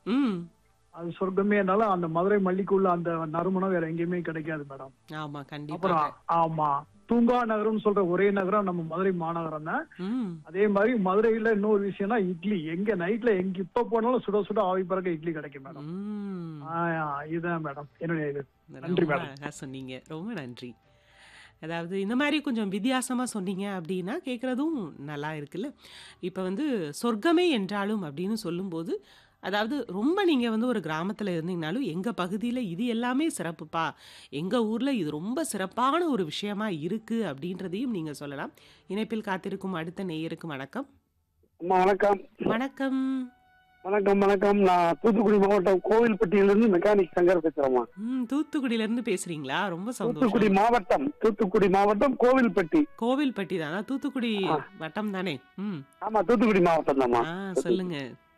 ம் அது சொர்க்கமேனால அந்த மதுரை மல்லிக்குள்ள அந்த நறுமணம் வேற எங்கேயுமே கிடைக்காது மேடம் ஆமா கண்டிப்பா அப்புறம் ஆமா தூங்கா நகரம் சொல்ற ஒரே நகரம் நம்ம மதுரை மாநகரம் தான் ம் அதே மாதிரி மதுரையில இன்னொரு விஷயம்னா இட்லி எங்க நைட்ல எங்க இப்ப போனாலும் சுட சுட ஆவி பறக்க இட்லி கிடைக்கும் மேடம் ம் ஆஹ் இதுதான் மேடம் என்னுடைய இது நன்றி ரொம்ப மேடம். அழகா சொன்னீங்க ரொம்ப நன்றி அதாவது இந்த மாதிரி கொஞ்சம் வித்தியாசமா சொன்னீங்க அப்படின்னா கேட்குறதும் நல்லா இருக்குல்ல இப்போ வந்து சொர்க்கமே என்றாலும் அப்படின்னு சொல்லும்போது அதாவது ரொம்ப நீங்கள் வந்து ஒரு கிராமத்தில் இருந்தீங்கனாலும் எங்கள் பகுதியில் இது எல்லாமே சிறப்புப்பா எங்கள் ஊரில் இது ரொம்ப சிறப்பான ஒரு விஷயமா இருக்குது அப்படின்றதையும் நீங்கள் சொல்லலாம் இணைப்பில் காத்திருக்கும் அடுத்த நேயருக்கு வணக்கம் அம்மா வணக்கம் வணக்கம் வணக்கம் வணக்கம் நான் தூத்துக்குடி மாவட்டம் கோவில்பட்டியிலிருந்து மெக்கானிக் சங்கர் பேசுறேம்மா ம் தூத்துக்குடியிலேருந்து பேசுகிறீங்களா ரொம்ப தூத்துக்குடி சந்தோஷம் மாவட்டம் தூத்துக்குடி மாவட்டம் கோவில்பட்டி கோவில்பட்டி தானா தூத்துக்குடி ஆ. வட்டம் தானே ம் ஆமா தூத்துக்குடி மாவட்டம் தான்மா ஆ சொல்லுங்க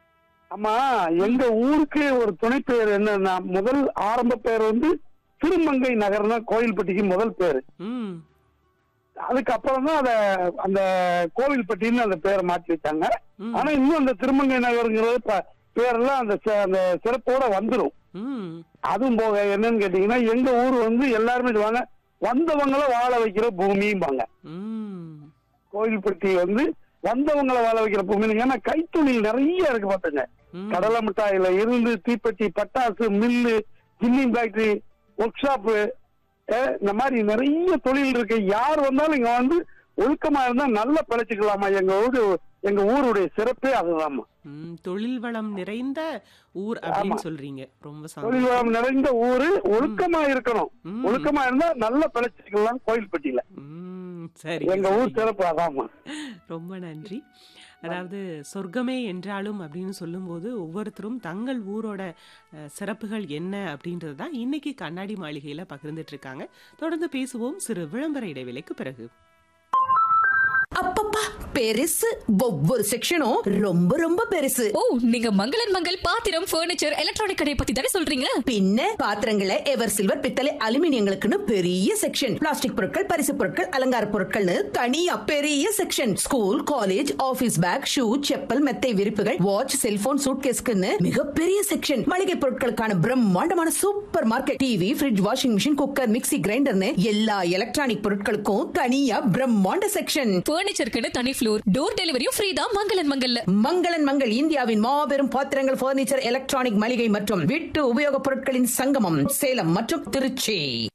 ஆமா எங்க ஊருக்கு ஒரு துணை பெயர் என்னன்னா முதல் ஆரம்ப பெயர் வந்து திருமங்கை நகர்னா கோவில்பட்டிக்கு முதல் பேரு ம் அதுக்கப்புறம் தான் அத அந்த கோவில்பட்டின்னு அந்த பேரை மாற்றி வச்சாங்க ம் ஆனா இன்னும் அந்த திருமங்கை நகருங்கிறது ப- பேரெல்லாம் அந்த சி- அந்த சிறப்போட வந்துரும் ம் அதுவும் போக என்னன்னு கேட்டீங்கன்னா எங்க ஊர் வந்து எல்லாருமே சொல்லுவாங்க வந்தவங்கள வாழ வைக்கிற பூமிம்பாங்க ம் கோயில்பட்டி வந்து வந்தவங்கள வாழ வைக்கிற பூமி ஏன்னா கைத்தொழில் நிறைய இருக்கு பாத்துங்க ம். கடலை மிட்டாயில இருந்து தீப்பெட்டி பட்டாசு mill ginning factory workshop இந்த மாதிரி நிறைய தொழில் இருக்கு யார் வந்தாலும் இங்க வந்து ஒழுக்கமா இருந்தா நல்லா பிழைச்சுக்கலாமா எங்க ஊரு எங்க ஊருடைய சிறப்பே அதுதாம்மா ம், தொழில் வளம் நிறைந்த ஊர் அப்படின்னு ஆமா. சொல்றீங்க ரொம்ப தொழில் சந்தோஷம் வளம் நிறைந்த ஊரு ஒழுக்கமா இருக்கணும் ம். ஒழுக்கமா இருந்தா நல்லா பிழைச்சுக்கலாம் கோயில்பட்டியில ம், சரி எங்க ஊர் சரி. சிறப்பு அதாம்மா ரொம்ப நன்றி அதாவது சொர்க்கமே என்றாலும் அப்படின்னு சொல்லும்போது ஒவ்வொருத்தரும் தங்கள் ஊரோட அஹ், சிறப்புகள் என்ன அப்படின்றது தான் இன்னைக்கு கண்ணாடி மாளிகையில் பகிர்ந்துட்டு இருக்காங்க தொடர்ந்து பேசுவோம் சிறு விளம்பர இடைவேளைக்கு பிறகு அப்பப்பா பெருசு ஒவ்வொரு செக்ஷனும் ரொம்ப ரொம்ப பெருசு ஓ நீங்க மங்களன் மங்கள் பாத்திரம் ஃபர்னிச்சர் எலக்ட்ரானிக் கடையை பத்தி தானே சொல்றீங்க பின்ன பாத்திரங்களை எவர் சில்வர் பித்தளை அலுமினியங்களுக்குன்னு பெரிய செக்ஷன் பிளாஸ்டிக் பொருட்கள் பரிசு பொருட்கள் அலங்கார பொருட்கள்னு தனியா பெரிய section school college office bag shoe chappal மெத்தை விரிப்புகள் வாட்ச் செல்போன் சூட்கேஸ்க்குன்னு மிகப்பெரிய செக்ஷன் மளிகை பொருட்களுக்கான பிரம்மாண்டமான supermarket TV fridge washing machine cooker mixie கிரைண்டர்னு எல்லா எலக்ட்ரானிக் பொருட்களுக்கும் தனியா பிரம்மாண்ட செக்ஷன் ஃபர்னிச்சருக்குன்னு தனி ஃப்ளோர் டோர் டெலிவரியும் ஃப்ரீ தான் மங்களன் மங்கல்ல மங்களன் மங்கள் இந்தியாவின் மாபெரும் பாத்திரங்கள் பர்னிச்சர் எலக்ட்ரானிக் மளிகை மற்றும் வீட்டு உபயோகப் பொருட்களின் சங்கமம் சேலம் மற்றும் திருச்சி